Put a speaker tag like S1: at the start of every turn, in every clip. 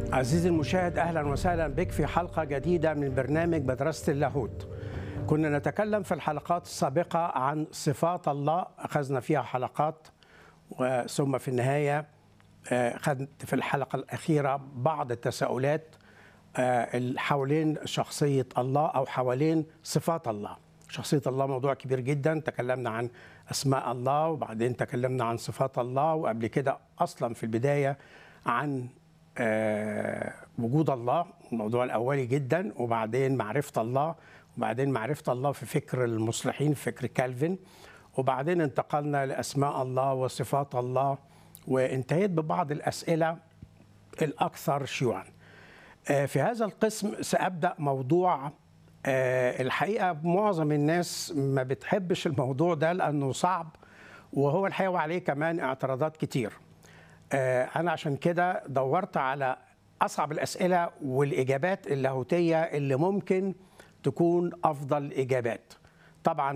S1: عزيزي المشاهد اهلا وسهلا بك في حلقه جديده من برنامج مدرسه اللاهوت. كنا نتكلم في الحلقات السابقه عن صفات الله اخذنا فيها حلقات ثم في النهايه اخذت في الحلقه الاخيره بعض التساؤلات حوالين شخصيه الله او حوالين صفات الله. شخصيه الله موضوع كبير جدا تكلمنا عن اسماء الله وبعدين تكلمنا عن صفات الله وقبل كده اصلا في البدايه عن آه وجود الله الموضوع الاولي جدا وبعدين معرفه الله وبعدين معرفه الله في فكر المصلحين في فكر كالفن وبعدين انتقلنا لاسماء الله وصفات الله وانتهيت ببعض الاسئله الاكثر شيوعا. آه في هذا القسم سابدا موضوع آه الحقيقه معظم الناس ما بتحبش الموضوع ده لانه صعب وهو الحقيقه وعليه كمان اعتراضات كتير. أنا عشان كده دورت على أصعب الأسئلة والإجابات اللاهوتية اللي ممكن تكون أفضل إجابات. طبعا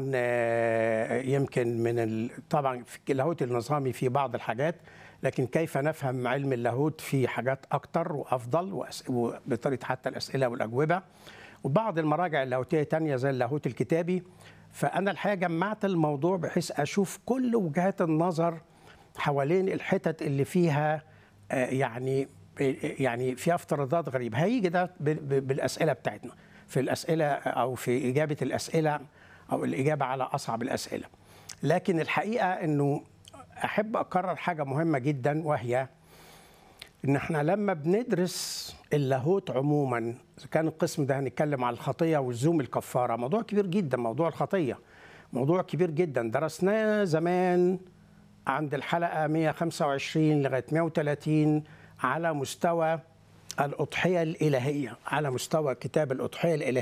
S1: يمكن من ال... طبعا في اللاهوت النظامي في بعض الحاجات لكن كيف نفهم علم اللاهوت في حاجات أكتر وأفضل وأس... وبطريقة حتى الأسئلة والأجوبة وبعض المراجع اللاهوتية تانية زي اللاهوت الكتابي فأنا الحقيقة جمعت الموضوع بحيث أشوف كل وجهات النظر حوالين الحتت اللي فيها يعني يعني فيها افتراضات غريبه هيجي ده بالاسئله بتاعتنا في الاسئله او في اجابه الاسئله او الاجابه على اصعب الاسئله لكن الحقيقه انه احب اكرر حاجه مهمه جدا وهي ان احنا لما بندرس اللاهوت عموما اذا كان القسم ده هنتكلم على الخطيه والزوم الكفاره موضوع كبير جدا موضوع الخطيه موضوع كبير جدا درسناه زمان عند الحلقة 125 لغاية 130 على مستوى الأضحية الإلهية على مستوى كتاب الأضحية الإلهية